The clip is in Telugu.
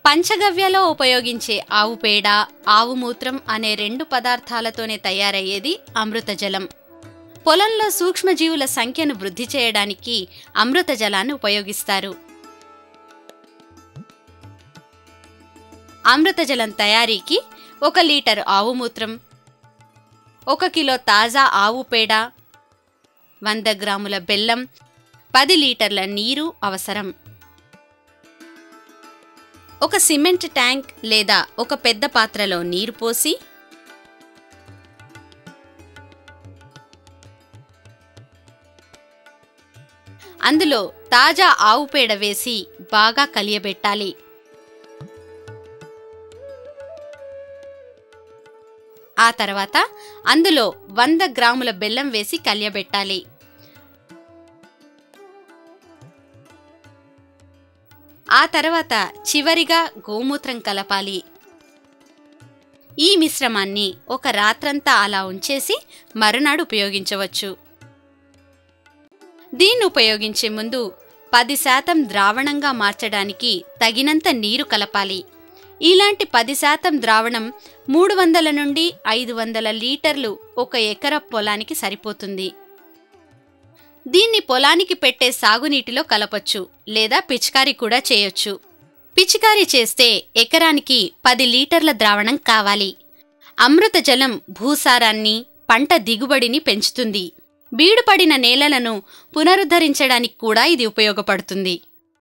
పంచగవ్యలో ఉపయోగించే ఆవు పేడ ఆవు మూత్రం అనే రెండు పదార్థాలతోనే తయారయ్యేది అమృత జలం పొలంలో సూక్ష్మజీవుల సంఖ్యను వృద్ధి చేయడానికి అమృత జలాన్ని ఉపయోగిస్తారు అమృత జలం తయారీకి ఒక లీటర్ ఆవు మూత్రం ఒక కిలో తాజా ఆవు పేడ వంద గ్రాముల బెల్లం పది లీటర్ల నీరు అవసరం ఒక సిమెంట్ ట్యాంక్ లేదా ఒక పెద్ద పాత్రలో నీరు పోసి అందులో తాజా ఆవు పేడ వేసి బాగా కలియబెట్టాలి ఆ తర్వాత అందులో వంద గ్రాముల బెల్లం వేసి కలియబెట్టాలి ఆ తర్వాత చివరిగా గోమూత్రం కలపాలి ఈ మిశ్రమాన్ని ఒక రాత్రంతా అలా ఉంచేసి మరునాడు ఉపయోగించవచ్చు దీన్ని ఉపయోగించే ముందు పది శాతం ద్రావణంగా మార్చడానికి తగినంత నీరు కలపాలి ఇలాంటి పది శాతం ద్రావణం మూడు వందల నుండి ఐదు వందల లీటర్లు ఒక ఎకర పొలానికి సరిపోతుంది దీన్ని పొలానికి పెట్టే సాగునీటిలో కలపొచ్చు లేదా పిచికారీ కూడా చేయొచ్చు పిచికారీ చేస్తే ఎకరానికి పది లీటర్ల ద్రావణం కావాలి అమృత జలం భూసారాన్ని పంట దిగుబడిని పెంచుతుంది బీడుపడిన నేలలను పునరుద్ధరించడానికి కూడా ఇది ఉపయోగపడుతుంది